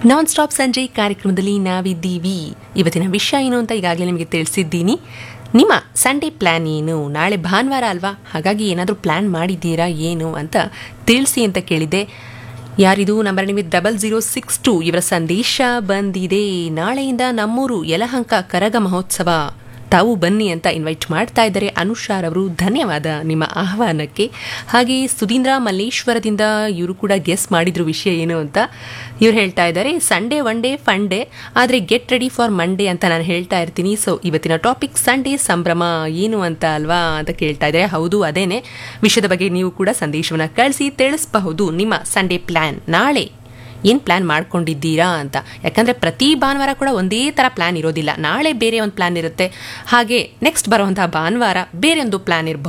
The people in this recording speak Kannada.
ನಾನ್ ಸ್ಟಾಪ್ ಸಂಜೆ ಕಾರ್ಯಕ್ರಮದಲ್ಲಿ ನಾವಿದ್ದೀವಿ ಇವತ್ತಿನ ವಿಷಯ ಏನು ಅಂತ ಈಗಾಗಲೇ ನಿಮಗೆ ತಿಳಿಸಿದ್ದೀನಿ ನಿಮ್ಮ ಸಂಡೇ ಪ್ಲ್ಯಾನ್ ಏನು ನಾಳೆ ಭಾನುವಾರ ಅಲ್ವಾ ಹಾಗಾಗಿ ಏನಾದರೂ ಪ್ಲ್ಯಾನ್ ಮಾಡಿದ್ದೀರಾ ಏನು ಅಂತ ತಿಳಿಸಿ ಅಂತ ಕೇಳಿದೆ ಯಾರಿದು ನಂಬರ್ ನಿಮಗೆ ಡಬಲ್ ಜೀರೋ ಸಿಕ್ಸ್ ಟು ಇವರ ಸಂದೇಶ ಬಂದಿದೆ ನಾಳೆಯಿಂದ ನಮ್ಮೂರು ಯಲಹಂಕ ಕರಗ ಮಹೋತ್ಸವ ತಾವು ಬನ್ನಿ ಅಂತ ಇನ್ವೈಟ್ ಮಾಡ್ತಾ ಇದ್ದಾರೆ ಅನುಷಾರ್ ಅವರು ಧನ್ಯವಾದ ನಿಮ್ಮ ಆಹ್ವಾನಕ್ಕೆ ಹಾಗೆ ಸುಧೀಂದ್ರ ಮಲ್ಲೇಶ್ವರದಿಂದ ಇವರು ಕೂಡ ಗೆಸ್ ಮಾಡಿದ್ರು ವಿಷಯ ಏನು ಅಂತ ಇವ್ರು ಹೇಳ್ತಾ ಇದ್ದಾರೆ Sunday one day fun day ಆದರೆ ಗೆಟ್ ರೆಡಿ ಫಾರ್ ಮಂಡೇ ಅಂತ ನಾನು ಹೇಳ್ತಾ ಇರ್ತೀನಿ ಸೊ ಇವತ್ತಿನ ಟಾಪಿಕ್ ಸಂಡೇ ಸಂಭ್ರಮ ಏನು ಅಂತ ಅಲ್ವಾ ಅಂತ ಕೇಳ್ತಾ ಇದ್ದಾರೆ ಹೌದು ಅದೇನೆ ವಿಷಯದ ಬಗ್ಗೆ ನೀವು ಕೂಡ ಸಂದೇಶವನ್ನು ಕಳಿಸಿ ತಿಳಿಸಬಹುದು ನಿಮ್ಮ ಸಂಡೇ ಪ್ಲ್ಯಾನ್ ನಾಳೆ ಏನು ಪ್ಲ್ಯಾನ್ ಮಾಡ್ಕೊಂಡಿದ್ದೀರಾ ಅಂತ ಯಾಕಂದರೆ ಪ್ರತಿ ಭಾನುವಾರ ಕೂಡ ಒಂದೇ ಥರ ಪ್ಲ್ಯಾನ್ ಇರೋದಿಲ್ಲ ನಾಳೆ ಬೇರೆ ಒಂದು ಪ್ಲ್ಯಾನ್ ಇರುತ್ತೆ ಹಾಗೆ ನೆಕ್ಸ್ಟ್ ಬರುವಂತಹ ಭಾನುವಾರ ಬೇರೆ ಒಂದು ಪ್ಲ್ಯಾನ್ ಇರಬಹುದು